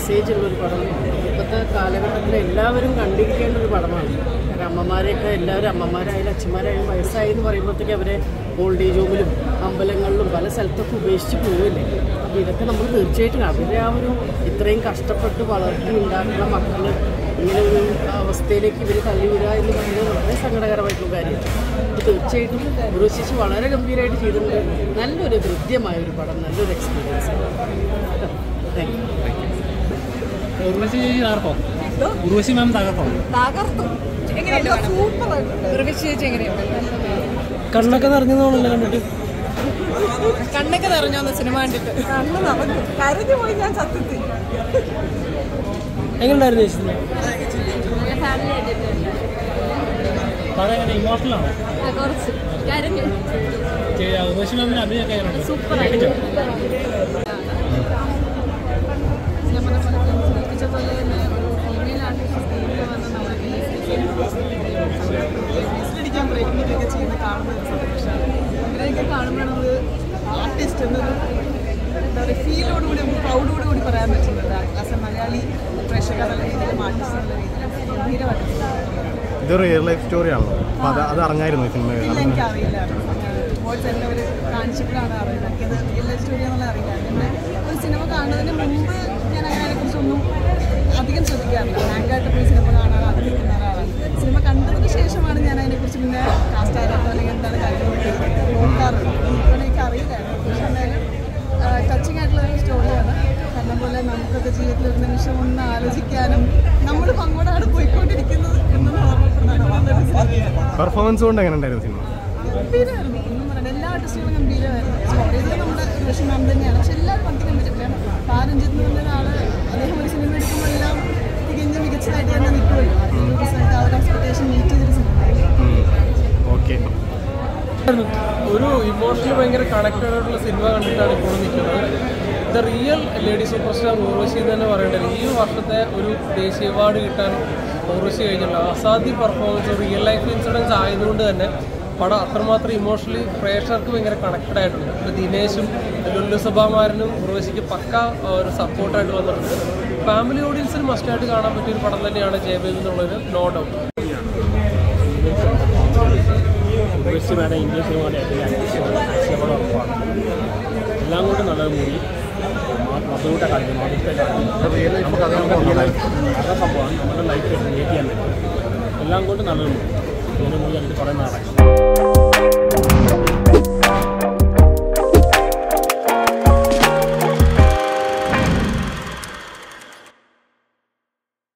Message ഉള്ളൊരു പടം ഇപ്പോഴത്തെ കാലഘട്ടത്തിൽ എല്ലാവരും കണ്ടിരിക്കേണ്ട ഒരു പടമാണ് കാരണം അമ്മമാരെയൊക്കെ എല്ലാവരും അമ്മമാരായാലും അച്ഛന്മാരായാലും വയസ്സായി എന്ന് പറയുമ്പോഴത്തേക്ക് അവരെ ഓൾഡ് ഏജ് ഹോമിലും അമ്പലങ്ങളിലും പല സ്ഥലത്തൊക്കെ ഉപേക്ഷിച്ച് പോവില്ലേ അപ്പോൾ ഇതൊക്കെ നമ്മൾ തീർച്ചയായിട്ടും അവരെ ആ ഒരു ഇത്രയും കഷ്ടപ്പെട്ട് വളർത്തി ഉണ്ടാക്കുന്ന മക്കൾ ഇങ്ങനെ ഒരു അവസ്ഥയിലേക്ക് ഇവർ തള്ളിവിടുക എന്ന് പറയുന്നത് വളരെ സങ്കടകരമായിട്ടുള്ള കാര്യമാണ് അപ്പോൾ തീർച്ചയായിട്ടും ഉറവശേഷി വളരെ ഗംഭീരമായിട്ട് ചെയ്തിട്ടുണ്ട് നല്ലൊരു ഹൃദ്യമായ ഒരു പടം നല്ലൊരു എക്സ്പീരിയൻസ് താങ്ക് യു ഉർവശി ചേച്ചി തകർത്തോ ഉർവശി മാം തകർത്തോ തകർത്തു എങ്ങനെയുണ്ട് സൂപ്പർ ഉറവിച്ച് ചേച്ചി എങ്ങനെയുണ്ട് കണ്ണൊക്കെ നിറഞ്ഞതാണല്ലോ കണ്ടിട്ട് കണ്ണൊക്കെ നിറഞ്ഞോന്ന് സിനിമ കണ്ടിട്ട് കണ്ണ് നിറഞ്ഞു കരഞ്ഞു പോയി ഞാൻ സത്യത്തിൽ എങ്ങനെയുണ്ടായിരുന്നു ചേച്ചി പടം എങ്ങനെ ഇമോഷണൽ ആണോ കുറച്ച് കരഞ്ഞു ചേ- ഉർവശി മാമിന് അഭിനയൊക്കെ എങ്ങനെയുണ്ട് സൂപ്പർ കേട്ടിട്ടോ? ഞാൻ പറഞ്ഞ പോലെ സൂചിപ്പിച്ച പോലെ തന്നെ ഒരു ഫീമെയിൽ ആർട്ടിസ്റ്റ് സ്ക്രീനിൽ വന്ന് നമ്മളെ അടിക്കാൻ ബ്രേക്കിംഗ് ചെയ്യുന്ന കാണുന്ന ഒരു സന്തോഷമാണ് ഇവരെയൊക്കെ കാണുമ്പോഴാണ് നമ്മൾ ആർട്ടിസ്റ്റ് എന്നൊരു എന്താ പറയുക ഫീലോടുകൂടി നമുക്ക് പ്രൗഡോട് കൂടി പറയാൻ പറ്റുന്നുണ്ട് ആസ് എ മലയാളി പ്രേക്ഷകർ എന്നുള്ള രീതിയിലും ആർട്ടിസ്റ്റ് എന്നുള്ള രീതിയിലും ഗംഭീരമായിട്ട് ഇത് റിയൽ ലൈഫ് സ്റ്റോറിയാണല്ലോ അപ്പോൾ അത് അത് അറിഞ്ഞായിരുന്നു ഈ സിനിമ ഇല്ല എനിക്കറിയില്ല റിപ്പോർട്ട്സ് എല്ലാം അവർ കാണിച്ചപ്പോഴാണ് അറിയുന്നത് എനിക്കത് റിയൽ ലൈഫ് സ്റ്റോറി എന്നുള്ള അറിയില്ല പിന്നെ ഒരു സിനിമ കാണുന്നതിന് മുമ്പ് ഞാൻ അങ്ങനെ അതിനെക്കുറിച്ചൊന്നും അധികം ശ്രദ്ധിക്കാറില്ല റാങ്കായിട്ട് പോയി സിനിമ കാണാൻ ആഗ്രഹിക്കുന്ന ഒരാളാണ് സിനിമ കണ്ടതിന് ശേഷമാണ് ഞാൻ അതിനെക്കുറിച്ച് പിന്നെ കാസ്റ്റ് ആരാട്ടോ അല്ലെങ്കിൽ എന്താണ് കാര്യങ്ങളൊക്കെ നോക്കാറുള്ളത് ഇപ്പോൾ എനിക്ക് അറിയില്ലായിരുന്നു പക്ഷെ എന്തായാലും ടച്ചിങ് ആയിട്ടുള്ള ഒരു സ്റ്റോറിയാണ് കാരണം പോലെ നമുക്കൊക്കെ ജീവിതത്തിൽ ഒരു നിമിഷം ഒന്ന് ആലോചിക്കാനും നമ്മൾ അങ്ങോട്ടാണ് പോയിക്കൊണ്ടിരിക്കുന്നത് എന്നത് ഓർമ്മപ്പെടുന്നതാണ് നല്ലൊരു സിനിമയാണ് പെർഫോമൻസ് കൊണ്ട് എങ്ങനെ ഉണ്ടായിരുന്നു സിനിമ ഗംഭീരമായിരുന്നു ഒന്നും പറയണ്ട എല്ലാ ആർട്ടിസ്റ്റുകളും ഗംഭീരമായിരുന്നു സ്റ്റോറീസ് നമ്മുടെ ഉർവശി മാം തന്നെയാണ് പക്ഷെ എല്ലാവരും ഭയങ്കര ഗംഭീരം പാരഞ്ജിത്ത് എന്ന് പറഞ്ഞ ഒരാള് അദ്ദേഹം ഒരു സിനിമ എടുക്കുമ്പോൾ എല്ലാം തികഞ്ഞ മികച്ചതായിട്ട് തന്നെ നിൽക്കുമല്ലോ അതിൻ്റെ റിസൾട്ട് ആ ഒരു എക്സ്പെക്ടേഷൻ മീറ്റ് ചെയ്തൊരു സിനിമ ഓക്കെ ഒരു ഇമോഷണലി ഭയങ്കര കണക്റ്റഡ് ആയിട്ടുള്ള സിനിമ കണ്ടിട്ടാണ് ഇപ്പോൾ നിൽക്കുന്നത് the real lady super star Urvashi എന്ന് തന്നെ പറയേണ്ടത് ഈ വർഷത്തെ ഒരു ദേശീയ അവാർഡ് കിട്ടാൻ ഉർവശി കഴിഞ്ഞുള്ള അസാധ്യ പെർഫോമൻസ് റിയൽ ലൈഫ് ഇൻസിഡൻസ് ആയതുകൊണ്ട് തന്നെ പടം അത്രമാത്രം ഇമോഷണലി പ്രേക്ഷകർക്ക് ഭയങ്കര കണക്റ്റഡ് ആയിട്ടുണ്ട് ഇപ്പോൾ ദിനേശും ലുല്ലു സഭാമാരനും ഉർവശിക്ക് പക്ക ഒരു സപ്പോർട്ടായിട്ട് വന്നിട്ടുണ്ട് ഫാമിലി ഓഡിയൻസിന് മസ്റ്റായിട്ട് കാണാൻ പറ്റിയ ഒരു പടം തന്നെയാണ് ജയബേബി എന്നുള്ളൊരു no doubt Urvashi madam Indian സിനിമയുടെ ഏറ്റവും ആക്ഷൻ ഉറപ്പാണ് എല്ലാം കൊണ്ടും നല്ലൊരു മൂവി മധുവിൻ്റെ കാര്യം മധുത്തെ കാര്യം നമുക്ക് നല്ല സംഭവമാണ് നമ്മുടെ ലൈഫ് ക്രിയേറ്റ് ചെയ്യാൻ പറ്റും എല്ലാം കൊണ്ടും നല്ലൊരു മൂവി ഇങ്ങനെ മൂവി എനിക്ക് പറയുന്ന ആളാണ്